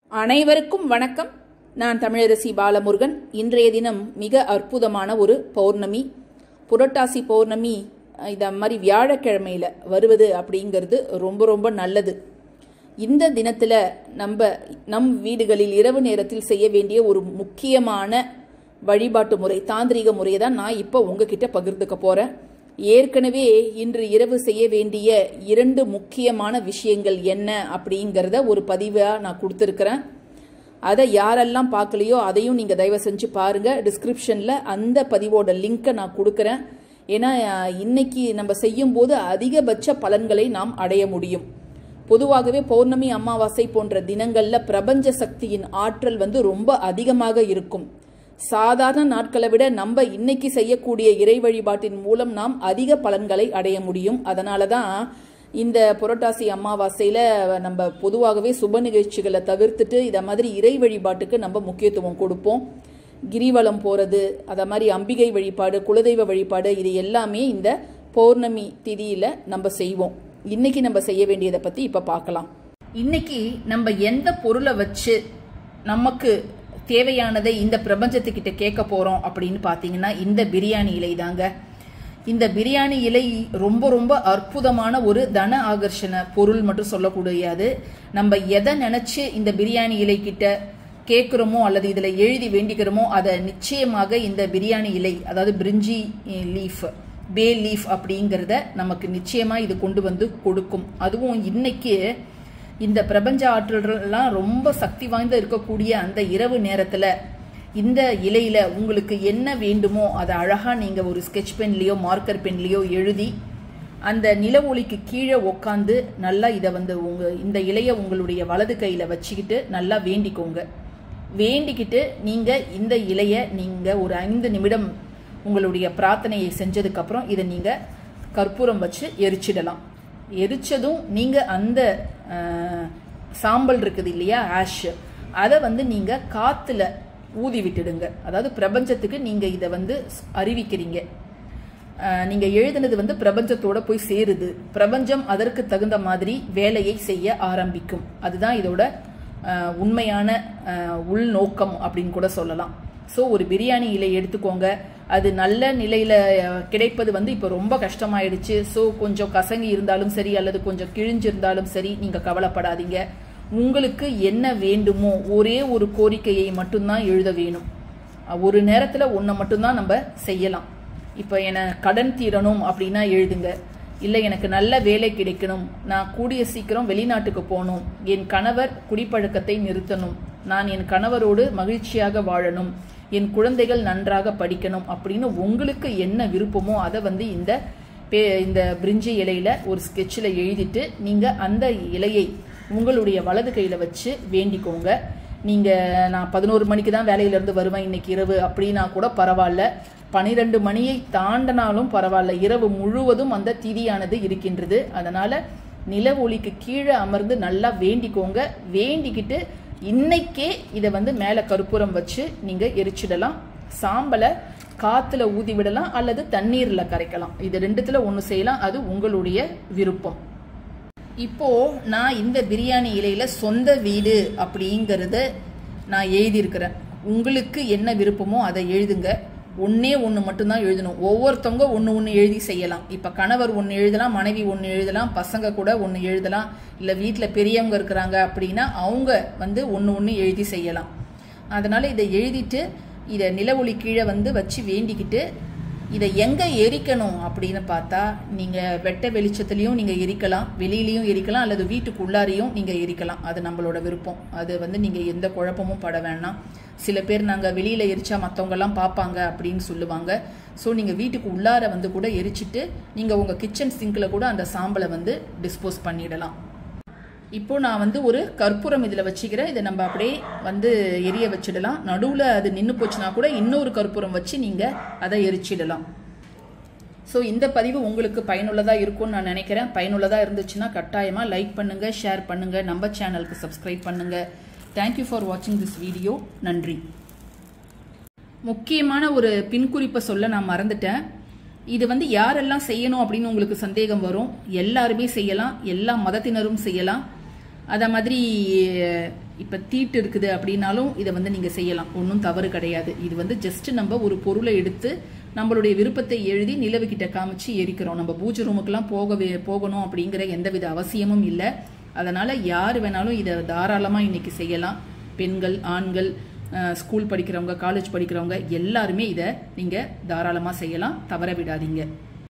அனைவருக்கும் வணக்கம் நான் தமிழரசி பாலமுருகன் இன்றைய தினம் மிக அற்புதமான ஒரு பௌர்ணமி புரட்டாசி பௌர்ணமி இத மாதிரி வியாழக்கிழமையில வருவது அப்படிங்கிறது ரொம்ப ரொம்ப நல்லது இந்த தினத்துல நம்ம நம் வீடுகளில் இரவு நேரத்தில் செய்ய வேண்டிய ஒரு முக்கியமான வழிபாட்டு முறை தாந்திரிக முறையை தான் நான் இப்போ உங்ககிட்ட பகிர்ந்துக்க போறேன் ஏற்கனவே இன்று இரவு செய்ய வேண்டிய இரண்டு முக்கியமான விஷயங்கள் என்ன அப்படிங்கிறத ஒரு பதிவாக நான் கொடுத்துருக்குறேன் அதை யாரெல்லாம் பார்க்கலையோ அதையும் நீங்கள் தயவு செஞ்சு பாருங்கள் டிஸ்கிரிப்ஷனில் அந்த பதிவோட லிங்க்கை நான் கொடுக்குறேன் ஏன்னா அஹ், இன்னைக்கு நம்ம செய்யும்போது அதிகபட்ச பலன்களை நாம் அடைய முடியும் பொதுவாகவே பௌர்ணமி அமாவாசை போன்ற தினங்கள்ல பிரபஞ்ச சக்தியின் ஆற்றல் வந்து ரொம்ப அதிகமாக இருக்கும் சாதாரண நாட்களை விட நம்ம இன்னைக்கு செய்யக்கூடிய இறை வழிபாட்டின் மூலம் நாம் அதிக பலன்களை அடைய முடியும் அதனால தான் இந்த புரட்டாசி அமாவாசையில நம்ம பொதுவாகவே சுப நிகழ்ச்சிகளை தவிர்த்துட்டு இத மாதிரி இறை வழிபாட்டுக்கு நம்ம முக்கியத்துவம் கொடுப்போம் கிரிவலம் போறது அத மாதிரி அம்பிகை வழிபாடு குலதெய்வ வழிபாடு இது எல்லாமே இந்த பௌர்ணமி திதியில நம்ம செய்வோம் இன்னைக்கு நம்ம செய்ய வேண்டியதை பத்தி இப்ப பார்க்கலாம் இன்னைக்கு நம்ம எந்த பொருளை வச்சு நமக்கு தேவையானதை இந்த பிரபஞ்சத்துக்கிட்ட கேட்க போறோம் அப்படின்னு பாத்தீங்கன்னா இந்த பிரியாணி இலை தாங்க இந்த பிரியாணி இலை ரொம்ப ரொம்ப அற்புதமான ஒரு தன ஆகர்ஷண பொருள் மட்டும் சொல்லக்கூடியது நம்ம எதை நினைச்சு இந்த பிரியாணி இலை கிட்ட கேட்குறோமோ அல்லது இதில் எழுதி வேண்டிக்கிறோமோ அதை நிச்சயமாக இந்த பிரியாணி இலை அதாவது பிரிஞ்சி லீஃப் பே லீஃப் அப்படிங்கிறத நமக்கு நிச்சயமா இது கொண்டு வந்து கொடுக்கும் அதுவும் இன்னைக்கு இந்த பிரபஞ்ச ஆற்றல்கள்லாம் ரொம்ப சக்தி வாய்ந்த இருக்கக்கூடிய அந்த இரவு நேரத்துல இந்த இலையில உங்களுக்கு என்ன வேண்டுமோ அதை அழகா நீங்க ஒரு ஸ்கெட்ச் பென்லயோ மார்க்கர் பென்லயோ எழுதி அந்த நில ஒளிக்கு கீழே உக்காந்து நல்லா இதை வந்து உங்க இந்த இலைய உங்களுடைய வலது கையில வச்சுக்கிட்டு நல்லா வேண்டிக்கோங்க வேண்டிக்கிட்டு நீங்க இந்த இலைய நீங்க ஒரு ஐந்து நிமிடம் உங்களுடைய பிரார்த்தனையை செஞ்சதுக்கு அப்புறம் இதை நீங்க கற்பூரம் வச்சு எரிச்சிடலாம் எரிச்சதும் நீங்க அந்த அஹ், சாம்பல் இருக்குது இல்லையா ஆஷ் அதை வந்து நீங்க காத்துல ஊதி விட்டுடுங்க அதாவது பிரபஞ்சத்துக்கு நீங்க இதை வந்து அறிவிக்கிறீங்க அஹ், நீங்க எழுதினது வந்து பிரபஞ்சத்தோட போய் சேருது பிரபஞ்சம் அதற்கு தகுந்த மாதிரி வேலையை செய்ய ஆரம்பிக்கும் அதுதான் இதோட அஹ், உண்மையான அஹ், உள்நோக்கம் அப்படின்னு கூட சொல்லலாம் ஸோ ஒரு பிரியாணி இலை எடுத்துக்கோங்க அது நல்ல நிலையில அஹ், கிடைப்பது வந்து இப்போ ரொம்ப கஷ்டமாயிடுச்சு ஸோ கொஞ்சம் கசங்கி இருந்தாலும் சரி அல்லது கொஞ்சம் கிழிஞ்சிருந்தாலும் சரி நீங்க கவலைப்படாதீங்க உங்களுக்கு என்ன வேண்டுமோ ஒரே ஒரு கோரிக்கையை மட்டும்தான் எழுத வேணும் அஹ், ஒரு நேரத்துல ஒன்றை மட்டும்தான் நம்ம செய்யலாம் இப்போ என கடன் தீரணும் அப்படின்னா எழுதுங்க இல்லை எனக்கு நல்ல வேலை கிடைக்கணும் நான் கூடிய சீக்கிரம் வெளிநாட்டுக்கு போகணும் என் கணவர் குடிப்பழக்கத்தை நிறுத்தணும் நான் என் கணவரோடு மகிழ்ச்சியாக வாழணும் என் குழந்தைகள் நன்றாக படிக்கணும் அப்படின்னு உங்களுக்கு என்ன விருப்பமோ அதை வந்து இந்த பே இந்த பிரிஞ்சி இலையில ஒரு ஸ்கெட்சில் எழுதிட்டு நீங்க அந்த இலையை உங்களுடைய வலது கையில வச்சு வேண்டிக்கோங்க நீங்க நான் பதினோரு மணிக்கு தான் வேலையில இருந்து வருவேன் இன்னைக்கு இரவு அப்படின்னா கூட பரவாயில்ல பனிரெண்டு மணியை தாண்டினாலும் பரவாயில்ல இரவு முழுவதும் அந்த திதியானது இருக்கின்றது அதனால நில ஒளிக்கு கீழே அமர்ந்து நல்லா வேண்டிக்கோங்க வேண்டிக்கிட்டு இன்னைக்கே இதை வந்து மேலே கற்பூரம் வச்சு நீங்க எரிச்சிடலாம் சாம்பலை காத்துல ஊதி விடலாம் அல்லது தண்ணீர்ல கரைக்கலாம் இது ரெண்டுத்துல ஒன்று செய்யலாம் அது உங்களுடைய விருப்பம் இப்போ நான் இந்த பிரியாணி இலையில சொந்த வீடு அப்படிங்கறத நான் எழுதியிருக்கிறேன் உங்களுக்கு என்ன விருப்பமோ அதை எழுதுங்க ஒண்ணே ஒன்று மட்டும்தான் எழுதணும் ஒவ்வொருத்தவங்க ஒன்று ஒன்று எழுதி செய்யலாம் இப்போ கணவர் ஒன்று எழுதலாம் மனைவி ஒன்று எழுதலாம் பசங்க கூட ஒன்று எழுதலாம் இல்லை வீட்டில் பெரியவங்க இருக்கிறாங்க அப்படின்னா அவங்க வந்து ஒன்று ஒன்று எழுதி செய்யலாம் அதனால இதை எழுதிட்டு இதை நில ஒளி கீழே வந்து வச்சு வேண்டிக்கிட்டு இதை எங்க எரிக்கணும் அப்படின்னு பார்த்தா நீங்க வெட்ட வெளிச்சத்துலயும் நீங்க எரிக்கலாம் வெளியிலயும் எரிக்கலாம் அல்லது வீட்டுக்குள்ளாரையும் நீங்க எரிக்கலாம் அது நம்மளோட விருப்பம் அது வந்து நீங்க எந்த குழப்பமும் பட வேண்டாம் சில பேர் நாங்க வெளியில எரிச்சா மத்தவங்க எல்லாம் பார்ப்பாங்க அப்படின்னு சொல்லுவாங்க ஸோ நீங்க வீட்டுக்கு உள்ளார வந்து கூட எரிச்சிட்டு நீங்க உங்க கிச்சன் சிங்க்ல கூட அந்த சாம்பலை வந்து டிஸ்போஸ் பண்ணிடலாம் இப்போ நான் வந்து ஒரு கற்பூரம் இதில் வச்சுக்கிறேன் இதை நம்ம அப்படியே வந்து எரிய வச்சிடலாம் நடுவில் அது நின்று போச்சுன்னா கூட இன்னொரு கற்பூரம் வச்சு நீங்கள் அதை எரிச்சிடலாம் ஸோ இந்த பதிவு உங்களுக்கு பயனுள்ளதாக இருக்கும்னு நான் நினைக்கிறேன் பயனுள்ளதாக இருந்துச்சுன்னா கட்டாயமாக லைக் பண்ணுங்கள் ஷேர் பண்ணுங்கள் நம்ம சேனலுக்கு சப்ஸ்கிரைப் பண்ணுங்கள் தேங்க்யூ ஃபார் வாட்சிங் திஸ் வீடியோ நன்றி முக்கியமான ஒரு பின்குறிப்பை சொல்ல நான் மறந்துட்டேன் இது வந்து யாரெல்லாம் செய்யணும் அப்படின்னு உங்களுக்கு சந்தேகம் வரும் எல்லாருமே செய்யலாம் எல்லா மதத்தினரும் செய்யலாம் அத மாதிரி இப்போ தீட்டு இருக்குது அப்படின்னாலும் இதை வந்து நீங்கள் செய்யலாம் ஒன்றும் தவறு கிடையாது இது வந்து ஜஸ்ட் நம்ம ஒரு பொருளை எடுத்து நம்மளுடைய விருப்பத்தை எழுதி நிலவுக்கிட்ட காமிச்சு எரிக்கிறோம் நம்ம பூஜை ரூமுக்கெல்லாம் போகவே போகணும் அப்படிங்கிற எந்தவித அவசியமும் இல்லை அதனால யார் வேணாலும் இதை தாராளமாக இன்னைக்கு செய்யலாம் பெண்கள் ஆண்கள் அஹ், ஸ்கூல் படிக்கிறவங்க காலேஜ் படிக்கிறவங்க எல்லாருமே இதை நீங்கள் தாராளமாக செய்யலாம் தவற விடாதீங்க